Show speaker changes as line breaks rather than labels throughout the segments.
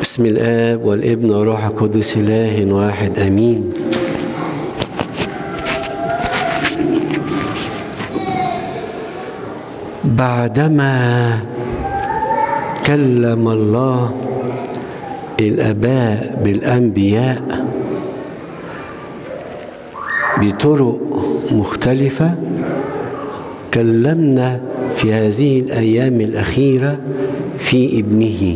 بسم الآب والابن والروح القدس إله واحد آمين بعدما كلم الله الآباء بالأنبياء بطرق مختلفة كلمنا في هذه الأيام الأخيرة في ابنه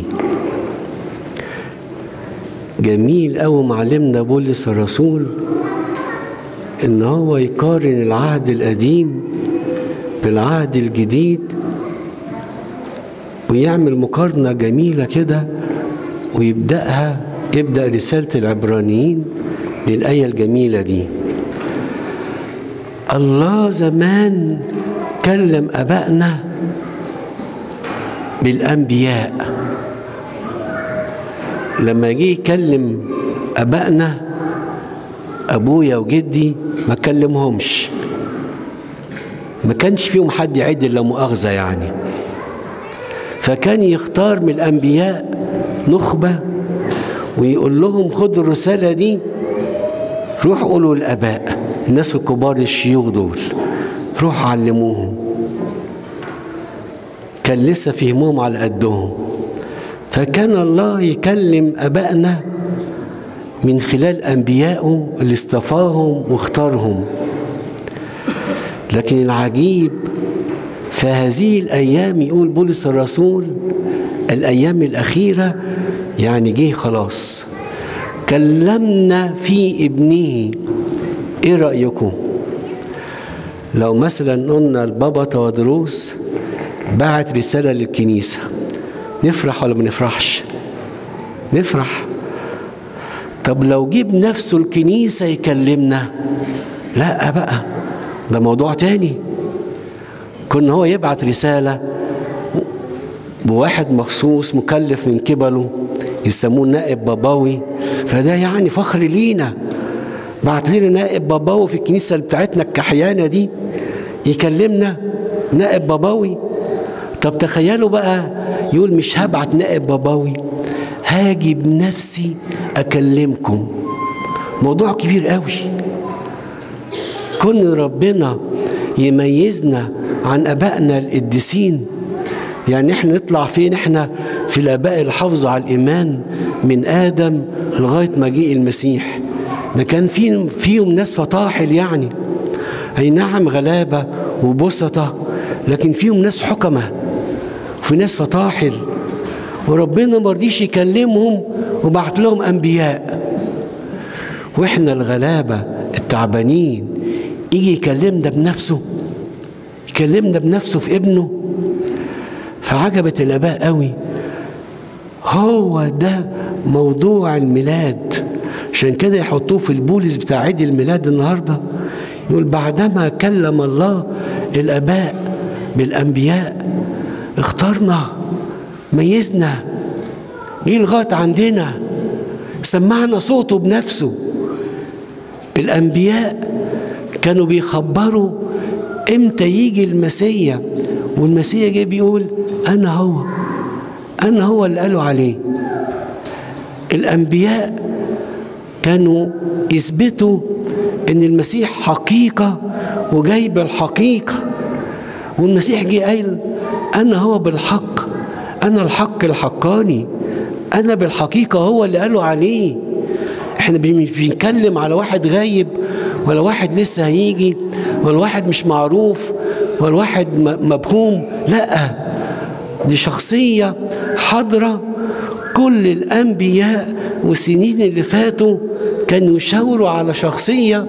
جميل أوي معلمنا بولس الرسول إن هو يقارن العهد القديم بالعهد الجديد ويعمل مقارنة جميلة كده ويبدأها يبدأ رسالة العبرانيين بالآية الجميلة دي الله زمان كلم أبائنا بالأنبياء لما جه يكلم أبائنا أبويا وجدي ما كلمهمش ما كانش فيهم حد يعد لا مؤاخذة يعني فكان يختار من الأنبياء نخبة ويقول لهم خدوا الرسالة دي روحوا قولوا الآباء الناس الكبار الشيوخ دول روحوا علموهم كان لسه فهمهم على قدهم فكان الله يكلم أبائنا من خلال أنبيائه اللي اصطفاهم واختارهم لكن العجيب في هذه الأيام يقول بولس الرسول الأيام الأخيرة يعني جه خلاص كلمنا في ابنه ايه رأيكم لو مثلا قلنا البابا تودروس بعت رسالة للكنيسة نفرح ولا ما نفرحش نفرح طب لو جيب نفسه الكنيسة يكلمنا لا بقى ده موضوع تاني كنا هو يبعت رسالة بواحد مخصوص مكلف من قبله يسموه نائب باباوي فده يعني فخر لينا بعت لنا نائب باباوي في الكنيسة بتاعتنا الكحيانة دي يكلمنا نائب باباوي طب تخيلوا بقى يقول مش هبعت نائب باباوي هاجي بنفسي أكلمكم موضوع كبير قوي كون ربنا يميزنا عن أبائنا القديسين يعني احنا نطلع فين احنا في الآباء الحافظوا على الإيمان من آدم لغاية مجيء المسيح ده كان فيهم, فيهم ناس فطاحل يعني أي نعم غلابة وبسطة لكن فيهم ناس حكمة وفي ناس فطاحل وربنا ما رضيش يكلمهم وبعت لهم أنبياء وإحنا الغلابة التعبانين يجي يكلمنا بنفسه يكلمنا بنفسه في ابنه فعجبت الآباء قوي هو ده موضوع الميلاد عشان كده يحطوه في البولس بتاع عيد الميلاد النهارده يقول بعدما كلم الله الآباء بالأنبياء اختارنا ميزنا جه لغاية عندنا سمعنا صوته بنفسه الأنبياء كانوا بيخبروا امتى يجي المسيا والمسيا جه بيقول أنا هو أنا هو اللي قالوا عليه الأنبياء كانوا يثبتوا ان المسيح حقيقة وجايب الحقيقة والمسيح جه قايل انا هو بالحق انا الحق الحقاني انا بالحقيقة هو اللي قالوا عليه احنا مش بنتكلم على واحد غايب ولا واحد لسه هيجي ولا واحد مش معروف ولا واحد مبهوم لا دي شخصية حاضرة كل الأنبياء والسنين اللي فاتوا كانوا يشاوروا على شخصية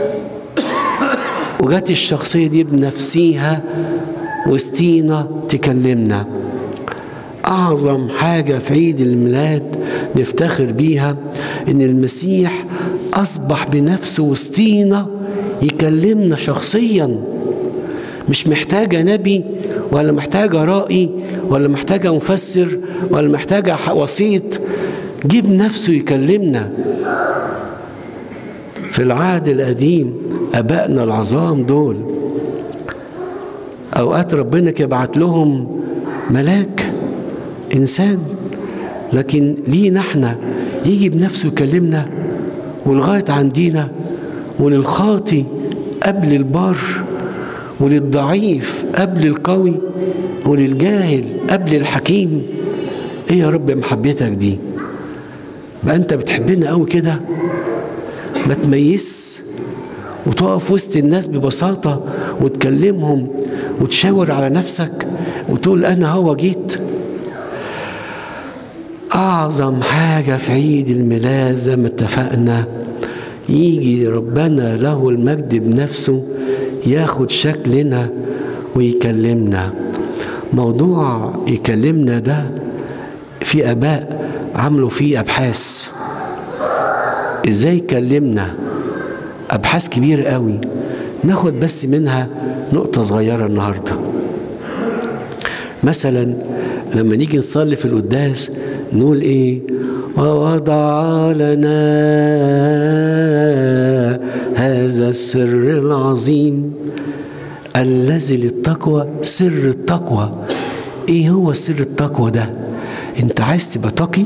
وجات الشخصية دي بنفسيها وسطينا تكلمنا أعظم حاجة في عيد الميلاد نفتخر بيها إن المسيح أصبح بنفسه وسطينا يكلمنا شخصيا مش محتاجة نبي ولا محتاجة رائي ولا محتاجة مفسر ولا محتاجة وسيط جيب نفسه يكلمنا في العهد القديم أبائنا العظام دول أوقات ربنا يبعت لهم ملاك إنسان لكن لينا احنا يجي بنفسه يكلمنا ولغاية عندنا وللخاطي قبل البار وللضعيف قبل القوي وللجاهل قبل الحكيم ايه يا رب محبتك دي بقى انت بتحبنا قوي كده ما تميز وتقف وسط الناس ببساطة وتكلمهم وتشاور على نفسك وتقول أنا هو جيت أعظم حاجة في عيد الميلاد زي ما اتفقنا يجي ربنا له المجد بنفسه ياخد شكلنا ويكلمنا موضوع يكلمنا ده في اباء عملوا فيه ابحاث ازاي يكلمنا ابحاث كبيره قوي ناخد بس منها نقطه صغيره النهارده مثلا لما نيجي نصلي في القداس نقول ايه ووضع لنا هذا السر العظيم الذي للتقوى سر التقوى ايه هو سر التقوى ده انت عايز تبقى تقي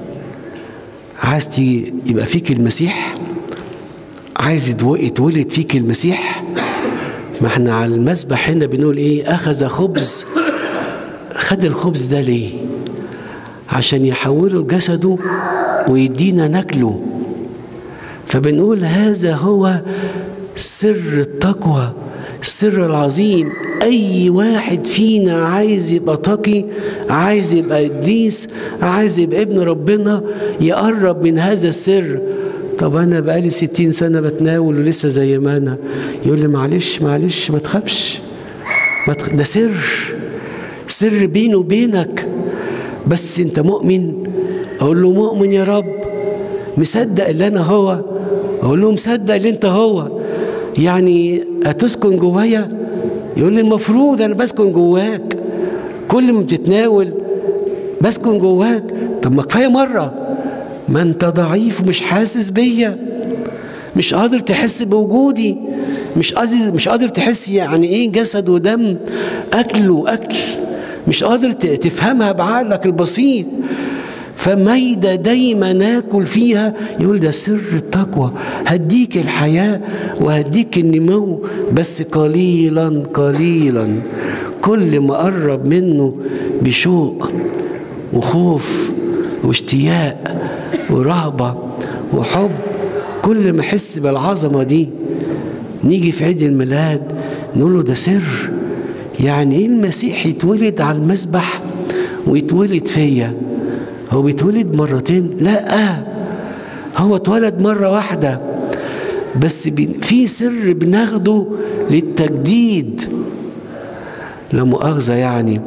عايز يبقى فيك المسيح عايز يتولد فيك المسيح ما احنا على المسبح هنا بنقول ايه اخذ خبز خد الخبز ده ليه عشان يحوله لجسده ويدينا ناكله فبنقول هذا هو سر التقوى السر العظيم اي واحد فينا عايز يبقى تقي عايز يبقى قديس عايز يبقى ابن ربنا يقرب من هذا السر طب انا بقالي ستين سنه بتناول ولسه زي ما انا يقول لي معلش معلش ما تخافش ما تخ... ده سر سر بيني وبينك بس انت مؤمن اقول له مؤمن يا رب مصدق اللي انا هو اقول له مصدق اللي انت هو يعني هتسكن جوايا يقول لي المفروض انا بسكن جواك كل ما بتتناول بسكن جواك طب ما كفايه مره ما انت ضعيف ومش حاسس بيا مش قادر تحس بوجودي مش قادر مش قادر تحس يعني ايه جسد ودم اكل واكل مش قادر تفهمها بعقلك البسيط فمايدة دايما ناكل فيها يقول ده سر التقوى هديك الحياة وهديك النمو بس قليلا قليلا كل ما قرب منه بشوق وخوف واشتياق ورهبة وحب كل ما احس بالعظمة دي نيجي في عيد الميلاد نقول له ده سر يعني ايه المسيح يتولد على المسبح ويتولد فيا هو بيتولد مرتين لا هو اتولد مرة واحدة بس في سر بناخده للتجديد لا مؤاخذة يعني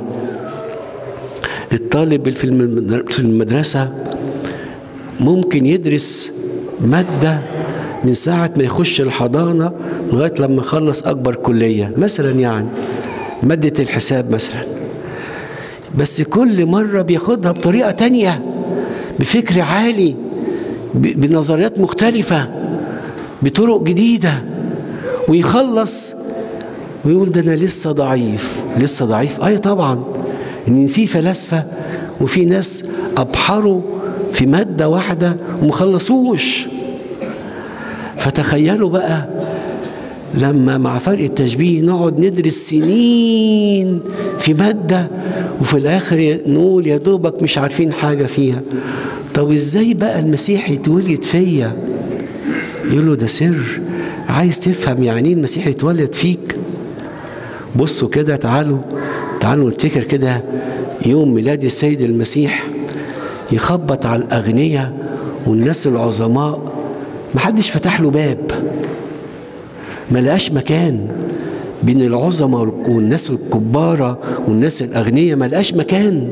الطالب في المدرسة ممكن يدرس مادة من ساعة ما يخش الحضانة لغاية لما يخلص أكبر كلية مثلا يعني مادة الحساب مثلا بس كل مرة بياخدها بطريقة تانية بفكر عالي بنظريات مختلفة بطرق جديدة ويخلص ويقول ده أنا لسه ضعيف لسه ضعيف أي طبعا إن في فلاسفة وفي ناس أبحروا في مادة واحدة ومخلصوش فتخيلوا بقى لما مع فرق التشبيه نقعد ندرس سنين في مادة وفي الآخر نقول يا دوبك مش عارفين حاجة فيها طب إزاي بقى المسيح يتولد فيا يقول له ده سر عايز تفهم يعني ايه المسيح يتولد فيك بصوا كده تعالوا تعالوا نفتكر كده يوم ميلاد السيد المسيح يخبط على الأغنياء والناس العظماء محدش فتح له باب ما لقاش مكان بين العظماء والناس الكبارة والناس الأغنياء ما لقاش مكان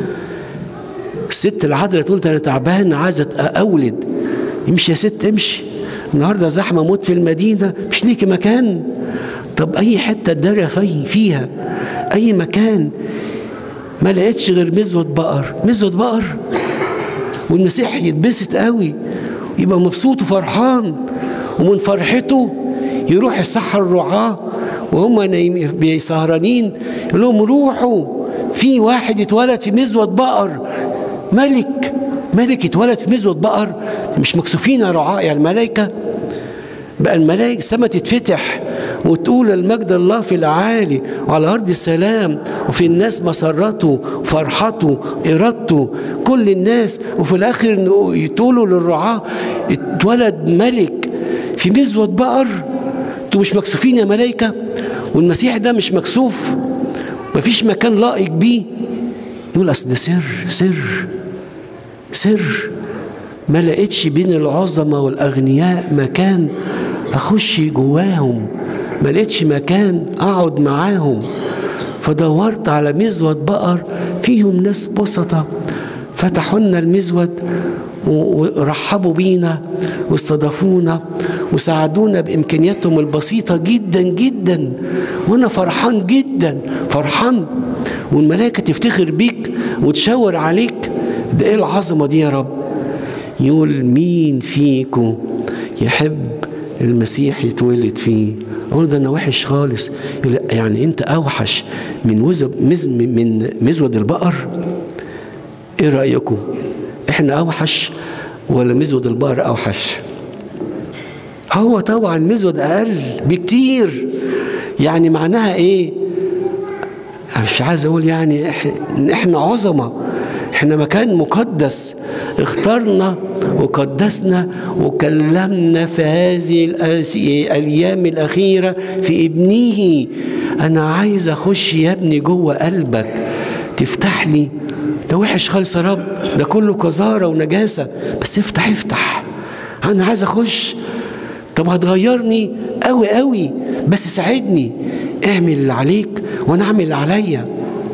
الست العذراء تقول أنا تعبان عايزة أولد امشي يا ست امشي النهارده زحمة موت في المدينة مش ليكي مكان طب أي حتة الدارية في فيها أي مكان ما لقيتش غير مزوة بقر مزوة بقر والمسيح يتبسط قوي يبقى مبسوط وفرحان ومن فرحته يروح يصحر الرعاة وهم نايمين سهرانين يقول لهم روحوا في واحد اتولد في مزوة بقر ملك ملك اتولد في مزود بقر مش مكسوفين يا رعاء يا الملائكة بقى الملائكة السما تتفتح وتقول المجد الله في الأعالي وعلى أرض السلام وفي الناس مسرته فرحته إرادته كل الناس وفي الآخر تقولوا للرعاة اتولد ملك في مزود بقر انتوا مش مكسوفين يا ملائكة والمسيح ده مش مكسوف مفيش مكان لائق بيه يقول أصل ده سر سر سر ما لقيتش بين العظمة والأغنياء مكان أخش جواهم ما لقيتش مكان أقعد معاهم فدورت على مزود بقر فيهم ناس بسطة فتحوا لنا المزود ورحبوا بينا واستضافونا وساعدونا بإمكانياتهم البسيطة جدا جدا وأنا فرحان جدا فرحان والملائكة تفتخر بيك وتشاور عليك ده إيه العظمة دي يا رب يقول مين فيكم يحب المسيح يتولد فيه اقول ده انا وحش خالص يقول يعني انت اوحش من وزب مز من مزود البقر ايه رايكم احنا اوحش ولا مزود البقر اوحش هو طبعا مزود اقل بكتير يعني معناها ايه مش عايز اقول يعني احنا عظمه احنا مكان مقدس اخترنا وقدسنا وكلمنا في هذه الايام الاخيره في ابنه انا عايز اخش يا ابني جوه قلبك تفتح لي ده وحش خالص يا رب ده كله قذاره ونجاسه بس افتح افتح انا عايز اخش طب هتغيرني قوي قوي بس ساعدني اعمل اللي عليك وانا اعمل اللي عليا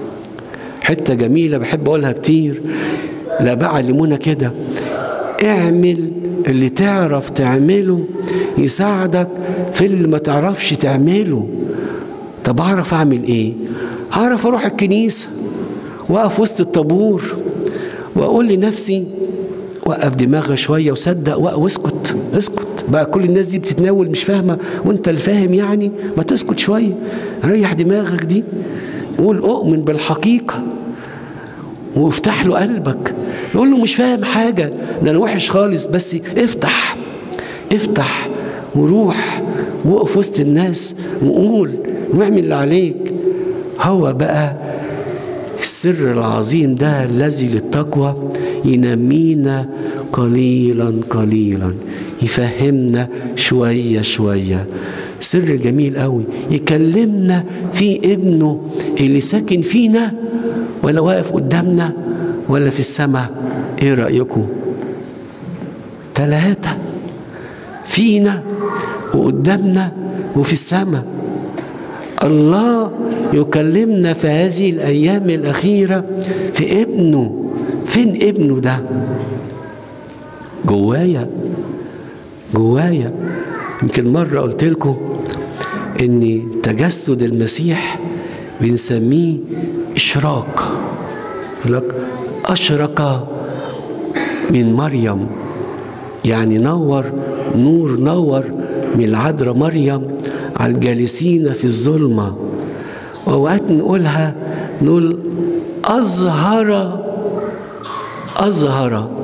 حته جميله بحب اقولها كتير لا بقى علمونا كده اعمل اللي تعرف تعمله يساعدك في اللي ما تعرفش تعمله طب اعرف اعمل ايه اعرف اروح الكنيسه واقف وسط الطابور واقول لنفسي وقف دماغها شويه وصدق واسكت اسكت بقى كل الناس دي بتتناول مش فاهمه وانت اللي فاهم يعني ما تسكت شويه ريح دماغك دي قول اؤمن بالحقيقه وافتح له قلبك يقول له مش فاهم حاجه ده انا وحش خالص بس افتح افتح وروح وقف وسط الناس وقول واعمل اللي عليك هو بقى السر العظيم ده الذي للتقوى ينمينا قليلا قليلا يفهمنا شوية شوية سر جميل قوي يكلمنا في ابنه اللي ساكن فينا ولا واقف قدامنا ولا في السماء ايه رأيكم ثلاثة فينا وقدامنا وفي السماء الله يكلمنا في هذه الأيام الأخيرة في ابنه فين ابنه ده جوايا جوايا يمكن مرة قلت لكم ان تجسد المسيح بنسميه اشراق لك اشرق من مريم يعني نور نور نور من العذراء مريم على الجالسين في الظلمه واوقات نقولها نقول اظهر اظهر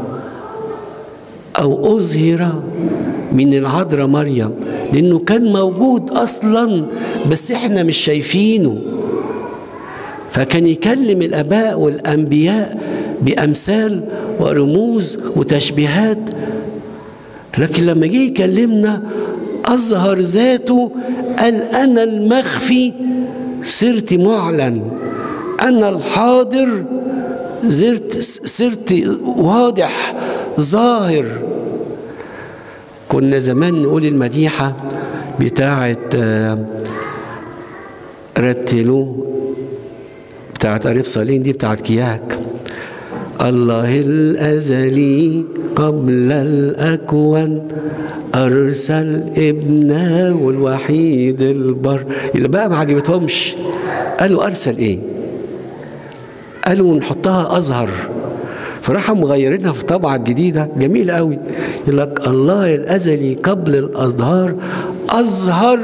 او اظهر من العذراء مريم لانه كان موجود اصلا بس احنا مش شايفينه فكان يكلم الاباء والانبياء بامثال ورموز وتشبيهات لكن لما جه يكلمنا اظهر ذاته قال انا المخفي صرت معلن انا الحاضر زرت صرت واضح ظاهر كنا زمان نقول المديحة بتاعة رتلوا بتاعة قريب صالين دي بتاعة كياك الله الأزلي قبل الأكوان أرسل ابنه الوحيد البر اللي بقى ما عجبتهمش قالوا أرسل إيه؟ قالوا نحطها أزهر فراحوا مغيرينها في طبعة جديدة جميلة قوي يقول لك الله الأزلي قبل الأزهار أظهر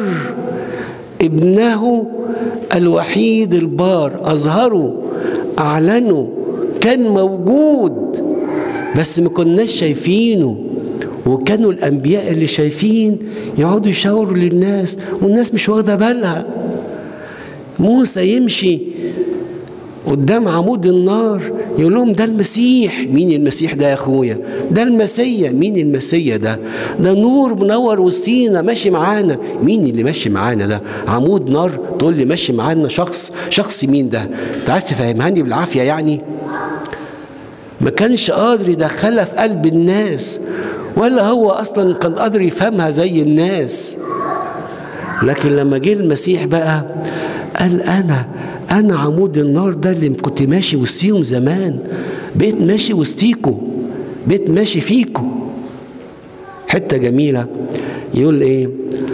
ابنه الوحيد البار أظهره أعلنه كان موجود بس ما كناش شايفينه وكانوا الانبياء اللي شايفين يقعدوا يشاوروا للناس والناس مش واخده بالها موسى يمشي قدام عمود النار يقول لهم ده المسيح مين المسيح ده يا اخويا ده المسيا مين المسيا ده ده نور منور وسطينا ماشي معانا مين اللي ماشي معانا ده عمود نار تقول لي ماشي معانا شخص شخص مين ده انت عايز تفهمهاني بالعافيه يعني ما كانش قادر يدخلها في قلب الناس ولا هو اصلا كان قادر يفهمها زي الناس لكن لما جه المسيح بقى قال انا انا عمود النار ده اللي كنت ماشي وسطيهم زمان بقيت ماشي وسطيكوا بقيت ماشي فيكوا حته جميله يقول ايه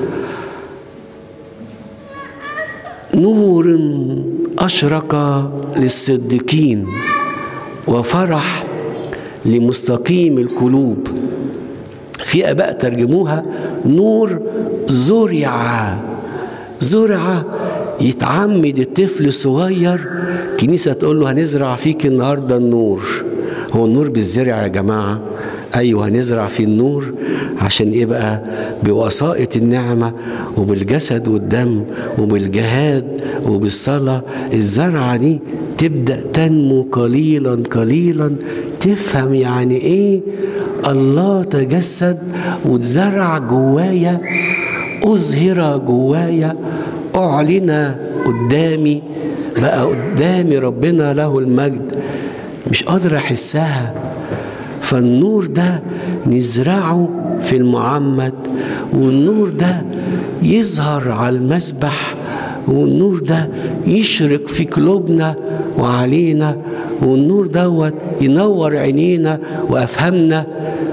نور اشرق للصديقين وفرح لمستقيم القلوب في اباء ترجموها نور زرع زرع يتعمد الطفل الصغير كنيسة تقول له هنزرع فيك النهاردة النور هو النور بالزرع يا جماعة أيوة هنزرع في النور عشان إيه بقى بوسائط النعمة وبالجسد والدم وبالجهاد وبالصلاة الزرعة دي تبدأ تنمو قليلا قليلا تفهم يعني إيه الله تجسد واتزرع جوايا أظهر جوايا أعلن قدامي بقى قدامي ربنا له المجد مش قادر أحسها فالنور ده نزرعه في المعمد والنور ده يظهر على المسبح والنور ده يشرق في قلوبنا وعلينا والنور دوت ينور عينينا وافهمنا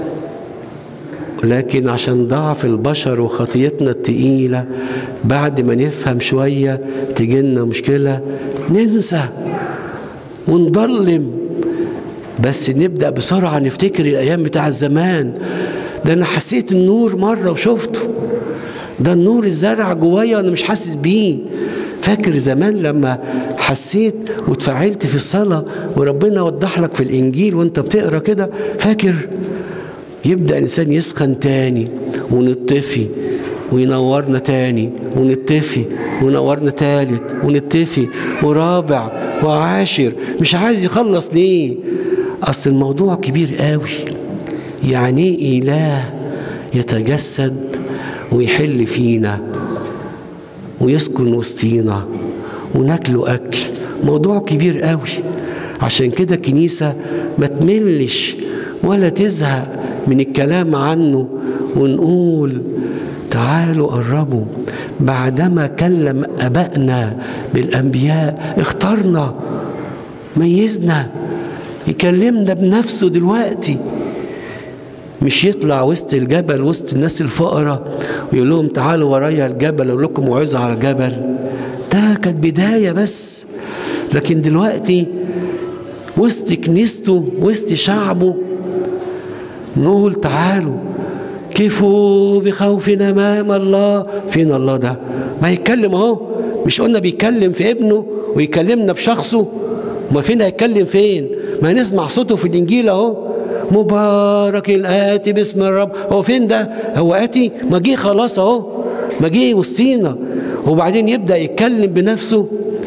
لكن عشان ضعف البشر وخطيتنا التقيله بعد ما نفهم شويه تجينا مشكله ننسى ونضلم بس نبدا بسرعه نفتكر الايام بتاع زمان ده انا حسيت النور مره وشفته ده النور الزرع جوايا وانا مش حاسس بيه فاكر زمان لما حسيت واتفعلت في الصلاة وربنا وضح لك في الإنجيل وانت بتقرا كده فاكر يبدأ الإنسان يسخن تاني ونطفي وينورنا تاني ونتفي ونورنا تالت ونتفي ورابع وعاشر مش عايز يخلص ليه أصل الموضوع كبير قوي يعني ايه إله يتجسد ويحل فينا ويسكن وسطينا وناكله أكل موضوع كبير قوي عشان كده الكنيسة ما تملش ولا تزهق من الكلام عنه ونقول تعالوا قربوا بعدما كلم أبائنا بالأنبياء اخترنا ميزنا يكلمنا بنفسه دلوقتي مش يطلع وسط الجبل وسط الناس الفقراء ويقول لهم تعالوا ورايا الجبل اقول لكم موعظه على الجبل ده كانت بدايه بس لكن دلوقتي وسط كنيسته وسط شعبه نقول تعالوا كيفوا بخوف امام الله فين الله ده ما يتكلم اهو مش قلنا بيتكلم في ابنه ويكلمنا بشخصه ما فين هيتكلم فين ما نسمع صوته في الانجيل اهو مبارك الآتي باسم الرب هو فين ده هو آتي ما جه خلاص اهو ما جه وسطينا وبعدين يبدأ يتكلم بنفسه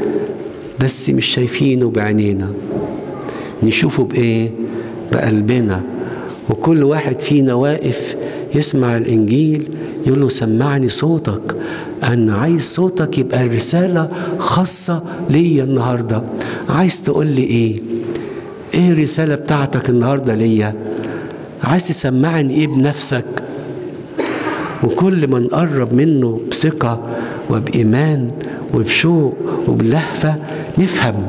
بس مش شايفينه بعينينا نشوفه بإيه بقلبنا وكل واحد فينا واقف يسمع الإنجيل يقول له سمعني صوتك أنا عايز صوتك يبقى رسالة خاصة ليا النهاردة عايز تقول لي إيه ايه الرسالة بتاعتك النهاردة ليا عايز تسمعني ايه بنفسك وكل ما نقرب منه بثقة وبإيمان وبشوق وبلهفة نفهم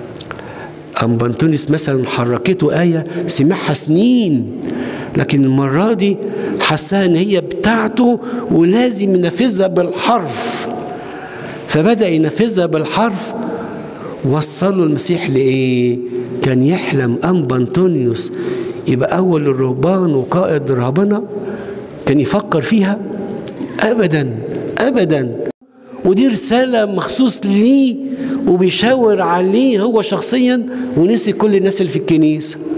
أم بنتونس مثلا حركته آية سمعها سنين لكن المرة دي حسها إن هي بتاعته ولازم ينفذها بالحرف فبدأ ينفذها بالحرف وصلوا المسيح لإيه؟ كان يحلم أنبا أنطونيوس يبقى أول الرهبان وقائد الرهبنة كان يفكر فيها أبدا أبدا ودي رسالة مخصوص ليه وبيشاور عليه هو شخصيا ونسي كل الناس اللي في الكنيسة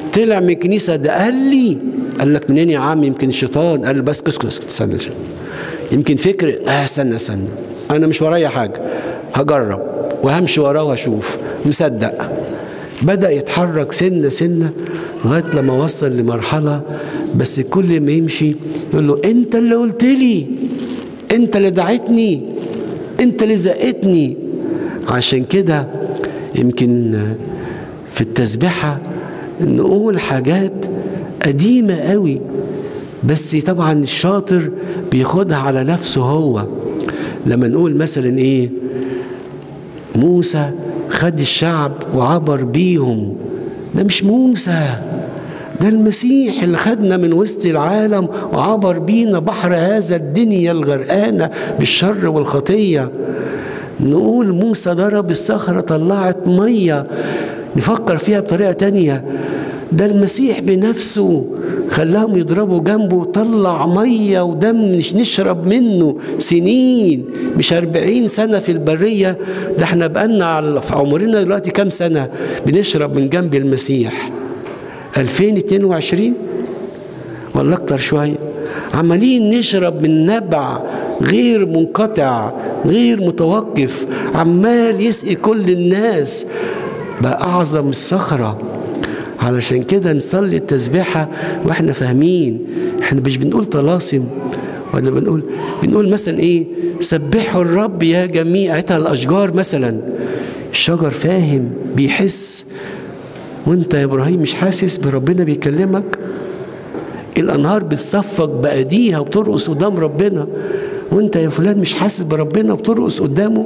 طلع من الكنيسة ده قال لي قال لك منين يا عم يمكن الشيطان قال بس اسكت اسكت استنى يمكن فكر اه استنى استنى انا مش ورايا حاجة هجرب وهمشي وراه واشوف مصدق بدأ يتحرك سنة سنة لغاية لما وصل لمرحلة بس كل ما يمشي يقول له انت اللي قلت لي انت اللي دعيتني انت اللي زقتني عشان كده يمكن في التسبيحة نقول حاجات قديمة قوي بس طبعا الشاطر بياخدها على نفسه هو لما نقول مثلا ايه موسى خد الشعب وعبر بيهم ده مش موسى ده المسيح اللي خدنا من وسط العالم وعبر بينا بحر هذا الدنيا الغرقانة بالشر والخطية نقول موسى ضرب الصخرة طلعت مية نفكر فيها بطريقة تانية ده المسيح بنفسه خلاهم يضربوا جنبه طلع مية ودم مش نشرب منه سنين مش أربعين سنة في البرية ده احنا بقالنا في عمرنا دلوقتي كام سنة بنشرب من جنب المسيح 2022 ولا أكتر شوية عمالين نشرب من نبع غير منقطع غير متوقف عمال يسقي كل الناس بقى أعظم الصخرة علشان كده نصلي التسبيحة واحنا فاهمين احنا مش بنقول طلاسم ولا بنقول بنقول مثلا ايه سبحوا الرب يا جميع الاشجار مثلا الشجر فاهم بيحس وانت يا ابراهيم مش حاسس بربنا بيكلمك الانهار بتصفق بايديها وبترقص قدام ربنا وانت يا فلان مش حاسس بربنا وبترقص قدامه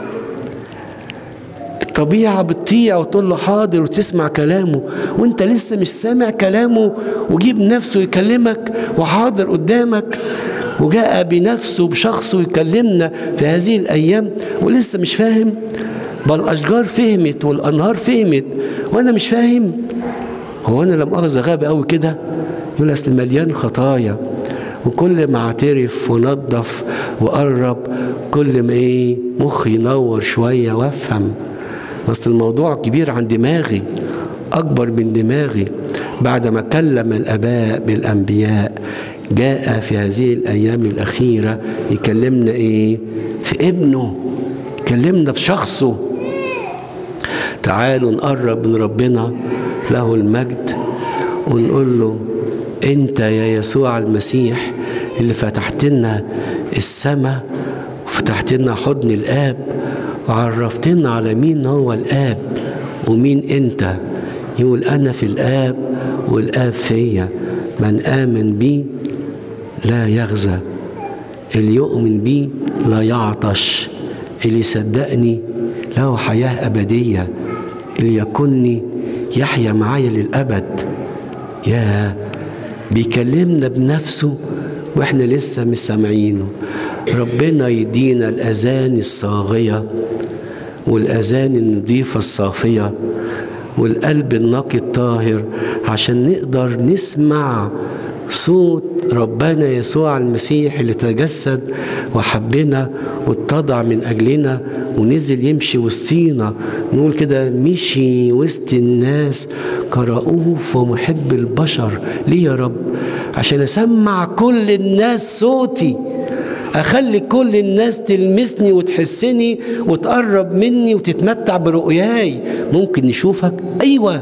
الطبيعة بتطيع وتقول له حاضر وتسمع كلامه وانت لسه مش سامع كلامه وجيب نفسه يكلمك وحاضر قدامك وجاء بنفسه بشخصه يكلمنا في هذه الأيام ولسه مش فاهم بل الأشجار فهمت والأنهار فهمت وأنا مش فاهم هو أنا لم أخذ غابة قوي كده يقول أصل مليان خطايا وكل ما اعترف ونظف وقرب كل ما ايه مخي ينور شويه وافهم بس الموضوع كبير عن دماغي اكبر من دماغي بعد ما كلم الاباء بالانبياء جاء في هذه الايام الاخيره يكلمنا ايه في ابنه يكلمنا بشخصه تعالوا نقرب من ربنا له المجد ونقول له انت يا يسوع المسيح اللي فتحت لنا السماء وفتحت لنا حضن الاب وعرفتنا على مين هو الاب ومين انت يقول انا في الاب والاب فيا من امن بي لا يغزى اللي يؤمن بي لا يعطش اللي يصدقني له حياه ابديه اللي يكني يحيا معايا للابد يا بيكلمنا بنفسه واحنا لسه مش سامعينه ربنا يدينا الاذان الصاغيه والاذان النظيفه الصافيه والقلب النقي الطاهر عشان نقدر نسمع صوت ربنا يسوع المسيح اللي تجسد وحبنا واتضع من اجلنا ونزل يمشي وسطينا نقول كده مشي وسط الناس كرؤوف ومحب البشر ليه يا رب عشان اسمع كل الناس صوتي اخلي كل الناس تلمسني وتحسني وتقرب مني وتتمتع برؤياي ممكن نشوفك ايوه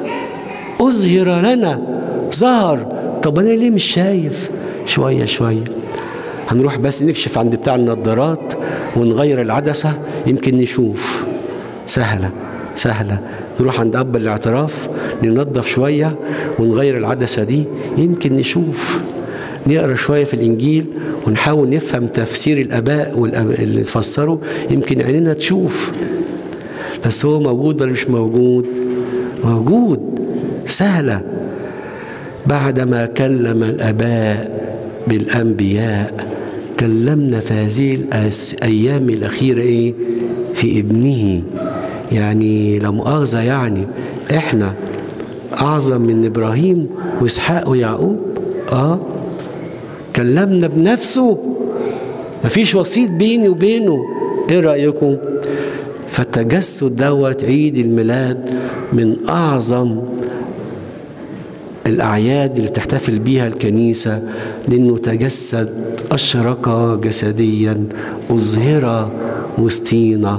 اظهر لنا ظهر طب انا ليه مش شايف شويه شويه هنروح بس نكشف عند بتاع النظارات ونغير العدسه يمكن نشوف سهله سهله نروح عند اب الاعتراف ننظف شويه ونغير العدسه دي يمكن نشوف نقرا شويه في الانجيل ونحاول نفهم تفسير الاباء اللي فسروا يمكن عيننا تشوف بس هو موجود ولا مش موجود موجود سهله بعدما كلم الاباء بالانبياء كلمنا في هذه الايام الاخيره ايه في ابنه يعني لا مؤاخذه يعني احنا اعظم من ابراهيم واسحاق ويعقوب اه كلمنا بنفسه مفيش وسيط بيني وبينه ايه رايكم فالتجسد دوت عيد الميلاد من اعظم الأعياد اللي تحتفل بيها الكنيسة لأنه تجسد أشرق جسديا أظهر وسطينا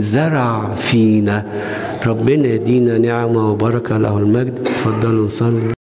انزرع فينا ربنا يدينا نعمة وبركة له المجد تفضلوا نصلي